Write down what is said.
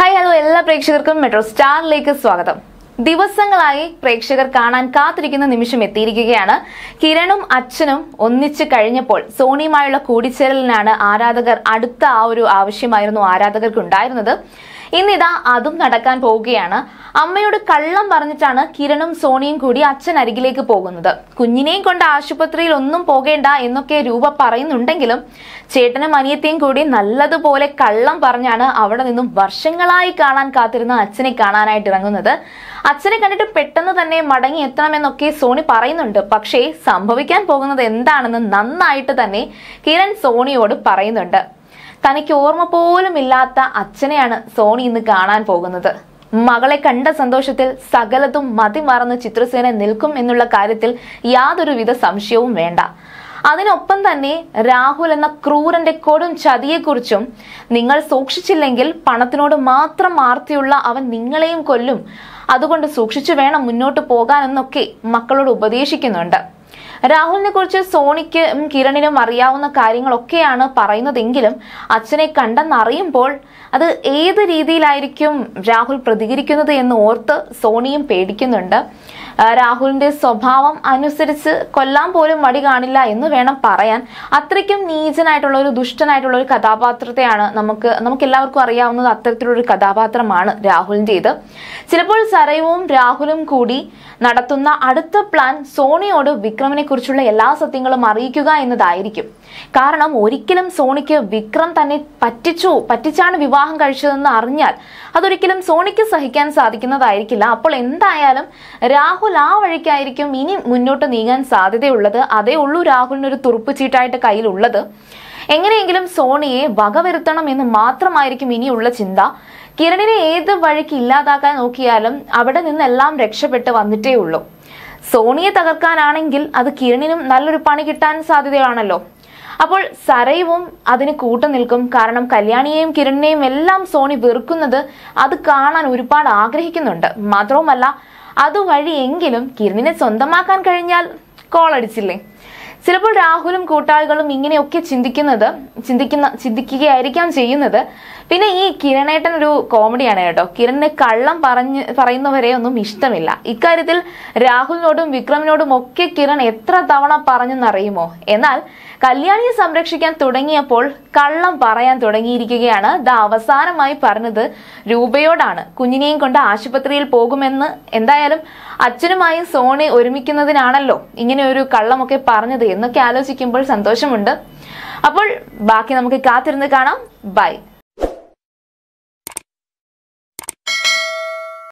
hi hello എല്ലാ പ്രേക്ഷകർക്കും metro സ്റ്റാറിലേക്ക് സ്വാഗതം ദിവസങ്ങളായി പ്രേക്ഷകർ കാണാൻ കാത്തിരിക്കുന്ന നിമിഷം എത്തിയിരിക്കുകയാണ് കിരണും അച്ഛനും ഒന്നിച്ചു കഴിഞ്ഞപ്പോൾ സോണിയുമായുള്ള കൂടിച്ചേരലിനാണ് ആരാധകർ അടുത്ത ആ ഒരു ആവശ്യമായിരുന്നു ആരാധകർക്ക് ഉണ്ടായിരുന്നത് ഇന്നിതാ അതും നടക്കാൻ പോവുകയാണ് അമ്മയോട് കള്ളം പറഞ്ഞിട്ടാണ് കിരണും സോണിയും കൂടി അച്ഛൻ അരികിലേക്ക് പോകുന്നത് കുഞ്ഞിനെയും കൊണ്ട് ആശുപത്രിയിൽ ഒന്നും പോകേണ്ട എന്നൊക്കെ രൂപ പറയുന്നുണ്ടെങ്കിലും ചേട്ടനും അനിയത്തെയും കൂടി നല്ലതുപോലെ കള്ളം പറഞ്ഞാണ് അവിടെ നിന്നും വർഷങ്ങളായി കാണാൻ കാത്തിരുന്ന അച്ഛനെ കാണാനായിട്ട് ഇറങ്ങുന്നത് അച്ഛനെ കണ്ടിട്ട് പെട്ടെന്ന് തന്നെ മടങ്ങി എത്തണമെന്നൊക്കെ സോണി പറയുന്നുണ്ട് പക്ഷേ സംഭവിക്കാൻ പോകുന്നത് എന്താണെന്ന് നന്നായിട്ട് തന്നെ കിരൺ സോണിയോട് പറയുന്നുണ്ട് തനിക്ക് ഓർമ്മ പോലും ഇല്ലാത്ത അച്ഛനെയാണ് സോണി ഇന്ന് കാണാൻ പോകുന്നത് മകളെ കണ്ട സന്തോഷത്തിൽ സകലതും മതിമറന്ന് ചിത്രസേന നിൽക്കും എന്നുള്ള കാര്യത്തിൽ യാതൊരുവിധ സംശയവും വേണ്ട അതിനൊപ്പം തന്നെ രാഹുൽ എന്ന ക്രൂരന്റെ കൊടും ചതിയെക്കുറിച്ചും നിങ്ങൾ സൂക്ഷിച്ചില്ലെങ്കിൽ പണത്തിനോട് മാത്രം ആർത്തിയുള്ള അവൻ നിങ്ങളെയും കൊല്ലും അതുകൊണ്ട് സൂക്ഷിച്ചു വേണം മുന്നോട്ട് പോകാനെന്നൊക്കെ മക്കളോട് ഉപദേശിക്കുന്നുണ്ട് രാഹുലിനെ കുറിച്ച് സോണിക്കും കിരണിനും അറിയാവുന്ന കാര്യങ്ങളൊക്കെയാണ് പറയുന്നതെങ്കിലും അച്ഛനെ കണ്ടെന്നറിയുമ്പോൾ അത് ഏത് രീതിയിലായിരിക്കും രാഹുൽ പ്രതികരിക്കുന്നത് എന്ന് ഓർത്ത് സോണിയും പേടിക്കുന്നുണ്ട് ആ, രാഹുലിന്റെ സ്വഭാവം അനുസരിച്ച് കൊല്ലാൻ പോലും മടി കാണില്ല എന്ന് വേണം പറയാൻ അത്രയ്ക്കും നീചനായിട്ടുള്ള ഒരു ദുഷ്ടനായിട്ടുള്ള ഒരു കഥാപാത്രത്തെയാണ് നമുക്ക് നമുക്ക് എല്ലാവർക്കും അറിയാവുന്നത് അത്തരത്തിലുള്ള ഒരു കഥാപാത്രമാണ് രാഹുലിൻ്റെത് ചിലപ്പോൾ സരയുവും രാഹുലും കൂടി നടത്തുന്ന അടുത്ത പ്ലാൻ സോണിയോട് വിക്രമിനെ കുറിച്ചുള്ള എല്ലാ സത്യങ്ങളും അറിയിക്കുക എന്നതായിരിക്കും കാരണം ഒരിക്കലും സോണിക്ക് വിക്രം തന്നെ പറ്റിച്ചു പറ്റിച്ചാണ് വിവാഹം കഴിച്ചതെന്ന് അറിഞ്ഞാൽ അതൊരിക്കലും സോണിക്ക് സഹിക്കാൻ സാധിക്കുന്നതായിരിക്കില്ല അപ്പോൾ എന്തായാലും രാഹുൽ ആ വഴിക്കായിരിക്കും ഇനി മുന്നോട്ട് നീങ്ങാൻ സാധ്യതയുള്ളത് അതേ ഉള്ളൂ രാഹുലിന് ഒരു തുറുപ്പ് ചീട്ടായിട്ട് കയ്യിലുള്ളത് എങ്ങനെയെങ്കിലും സോണിയെ വകവരുത്തണം എന്ന് മാത്രമായിരിക്കും ഇനിയുള്ള ചിന്ത കിരണിനെ ഏത് വഴിക്ക് ഇല്ലാതാക്കാൻ നോക്കിയാലും അവിടെ നിന്നെല്ലാം രക്ഷപ്പെട്ട് വന്നിട്ടേ ഉള്ളൂ സോണിയെ തകർക്കാനാണെങ്കിൽ അത് കിരണിനും നല്ലൊരു പണി കിട്ടാൻ സാധ്യതയാണല്ലോ അപ്പോൾ സരയുവും അതിന് കൂട്ടു നിൽക്കും കാരണം കല്യാണിയെയും കിരണിനെയും എല്ലാം സോണി വെറുക്കുന്നത് അത് കാണാൻ ഒരുപാട് ആഗ്രഹിക്കുന്നുണ്ട് മാത്രവുമല്ല അതുവഴിയെങ്കിലും കിരണിനെ സ്വന്തമാക്കാൻ കഴിഞ്ഞാൽ കോളടിച്ചില്ലേ ചിലപ്പോൾ രാഹുലും കൂട്ടാളികളും ഇങ്ങനെയൊക്കെ ചിന്തിക്കുന്നത് ചിന്തിക്കുന്ന ചിന്തിക്കുകയായിരിക്കാം ചെയ്യുന്നത് പിന്നെ ഈ കിരണേട്ടൻ ഒരു കോമഡിയാണ് കേട്ടോ കിരണിന് കള്ളം പറഞ്ഞ് പറയുന്നവരെ ഒന്നും ഇഷ്ടമില്ല ഇക്കാര്യത്തിൽ രാഹുലിനോടും വിക്രമിനോടും ഒക്കെ കിരൺ എത്ര തവണ പറഞ്ഞെന്നറിയുമോ എന്നാൽ കല്യാണിയെ സംരക്ഷിക്കാൻ തുടങ്ങിയപ്പോൾ കള്ളം പറയാൻ തുടങ്ങിയിരിക്കുകയാണ് ദാ അവസാനമായി പറഞ്ഞത് രൂപയോടാണ് കുഞ്ഞിനെയും കൊണ്ട് ആശുപത്രിയിൽ പോകുമെന്ന് എന്തായാലും അച്ഛനുമായും സോണി ഒരുമിക്കുന്നതിനാണല്ലോ ഇങ്ങനെ ഒരു കള്ളമൊക്കെ പറഞ്ഞത് എന്നൊക്കെ ആലോചിക്കുമ്പോൾ സന്തോഷമുണ്ട് അപ്പോൾ ബാക്കി നമുക്ക് കാത്തിരുന്ന് കാണാം ബൈ